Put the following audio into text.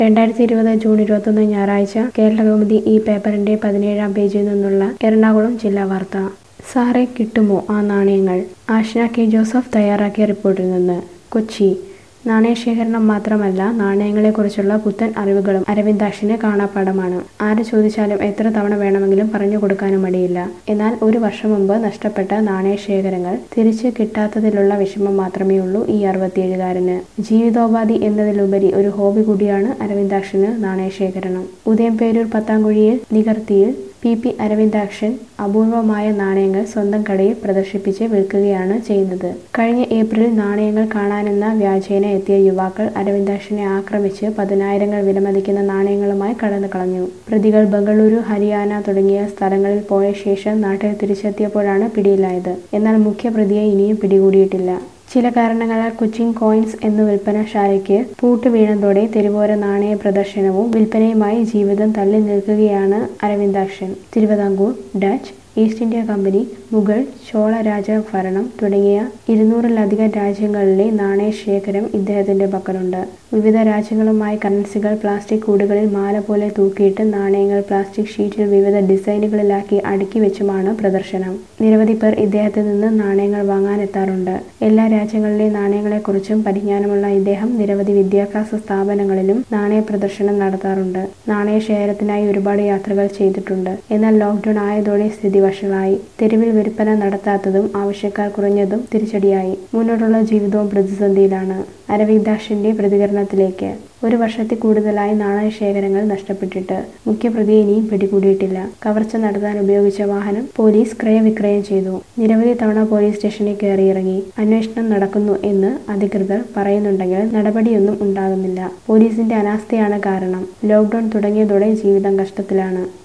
രണ്ടായിരത്തി ഇരുപത് ജൂൺ ഇരുപത്തൊന്ന് ഞായറാഴ്ച കേരളകൗമുദി ഈ പേപ്പറിന്റെ പതിനേഴാം പേജിൽ നിന്നുള്ള എറണാകുളം ജില്ലാ വാർത്ത സാറേ കിട്ടുമോ ആ നാണയങ്ങൾ ആഷ്ന കെ ജോസഫ് തയ്യാറാക്കിയ റിപ്പോർട്ടിൽ നിന്ന് കൊച്ചി നാണയശേഖരണം മാത്രമല്ല നാണയങ്ങളെക്കുറിച്ചുള്ള പുത്തൻ അറിവുകളും അരവിന്ദാക്ഷിന് കാണാപ്പാടമാണ് ആര് ചോദിച്ചാലും എത്ര തവണ വേണമെങ്കിലും പറഞ്ഞു കൊടുക്കാനും മടിയില്ല എന്നാൽ ഒരു വർഷം മുമ്പ് നഷ്ടപ്പെട്ട നാണയശേഖരങ്ങൾ തിരിച്ചു കിട്ടാത്തതിലുള്ള വിഷമം മാത്രമേ ഉള്ളൂ ഈ അറുപത്തിയേഴുകാരന് ജീവിതോപാധി എന്നതിലുപരി ഒരു ഹോബി കൂടിയാണ് അരവിന്ദാക്ഷന് നാണയശേഖരണം ഉദയംപേരൂർ പത്താംകുഴിയിൽ നികർത്തിയിൽ പി പി അരവിന്ദാക്ഷൻ അപൂർവമായ നാണയങ്ങൾ സ്വന്തം കടയിൽ പ്രദർശിപ്പിച്ച് വിൽക്കുകയാണ് ചെയ്യുന്നത് കഴിഞ്ഞ ഏപ്രിലിൽ നാണയങ്ങൾ കാണാനെന്ന വ്യാജേന എത്തിയ യുവാക്കൾ അരവിന്ദാക്ഷനെ ആക്രമിച്ച് പതിനായിരങ്ങൾ വിലമതിക്കുന്ന നാണയങ്ങളുമായി കടന്നു കളഞ്ഞു പ്രതികൾ ബംഗളൂരു ഹരിയാന തുടങ്ങിയ സ്ഥലങ്ങളിൽ പോയ ശേഷം നാട്ടിൽ തിരിച്ചെത്തിയപ്പോഴാണ് പിടിയിലായത് എന്നാൽ മുഖ്യപ്രതിയെ ഇനിയും പിടികൂടിയിട്ടില്ല ചില കാരണങ്ങളാൽ കൊച്ചിൻ കോയിൻസ് എന്ന വിൽപ്പനശാലയ്ക്ക് പൂട്ട് വീണതോടെ തെരുവോര നാണയ പ്രദർശനവും വിൽപ്പനയുമായി ജീവിതം തള്ളി നിൽക്കുകയാണ് Aravindakshan Thiruvithamkoor Dutch East India company Mughal Chola രാജഭരണം തുടങ്ങിയ ഇരുന്നൂറിലധികം രാജ്യങ്ങളിലെ നാണയശേഖരം ഇദ്ദേഹത്തിന്റെ പക്കലുണ്ട് വിവിധ രാജ്യങ്ങളുമായി കറൻസികൾ പ്ലാസ്റ്റിക് കൂടുകളിൽ മാല പോലെ തൂക്കിയിട്ട് നാണയങ്ങൾ പ്ലാസ്റ്റിക് ഷീറ്റിൽ വിവിധ ഡിസൈനുകളിലാക്കി അടുക്കി വെച്ചുമാണ് പ്രദർശനം നിരവധി പേർ ഇദ്ദേഹത്തിൽ നിന്ന് നാണയങ്ങൾ വാങ്ങാനെത്താറുണ്ട് എല്ലാ രാജ്യങ്ങളിലെ നാണയങ്ങളെക്കുറിച്ചും പരിജ്ഞാനമുള്ള ഇദ്ദേഹം നിരവധി വിദ്യാഭ്യാസ സ്ഥാപനങ്ങളിലും നാണയ പ്രദർശനം നടത്താറുണ്ട് നാണയ ശേഖരത്തിനായി ഒരുപാട് യാത്രകൾ ചെയ്തിട്ടുണ്ട് എന്നാൽ ലോക്ക്ഡൌൺ ആയതോടെ സ്ഥിതി വഷളായി തെരുവിൽ വിൽപ്പന നടത്താത്തതും ആവശ്യക്കാർ കുറഞ്ഞതും തിരിച്ചടിയായി മുന്നോട്ടുള്ള ജീവിതവും പ്രതിസന്ധിയിലാണ് അരവിന്ദാഷിന്റെ പ്രതികരണത്തിലേക്ക് ഒരു വർഷത്തിൽ കൂടുതലായി നാണയശേഖരങ്ങൾ നഷ്ടപ്പെട്ടിട്ട് മുഖ്യപ്രതിയെ ഇനിയും പിടികൂടിയിട്ടില്ല കവർച്ച നടത്താൻ ഉപയോഗിച്ച വാഹനം പോലീസ് ക്രയവിക്രയം ചെയ്തു നിരവധി തവണ പോലീസ് സ്റ്റേഷനിൽ കയറിയിറങ്ങി അന്വേഷണം നടക്കുന്നു എന്ന് അധികൃതർ പറയുന്നുണ്ടെങ്കിൽ നടപടിയൊന്നും ഉണ്ടാകുന്നില്ല പോലീസിന്റെ അനാസ്ഥയാണ് കാരണം ലോക്ക്ഡൌൺ തുടങ്ങിയതോടെ ജീവിതം കഷ്ടത്തിലാണ്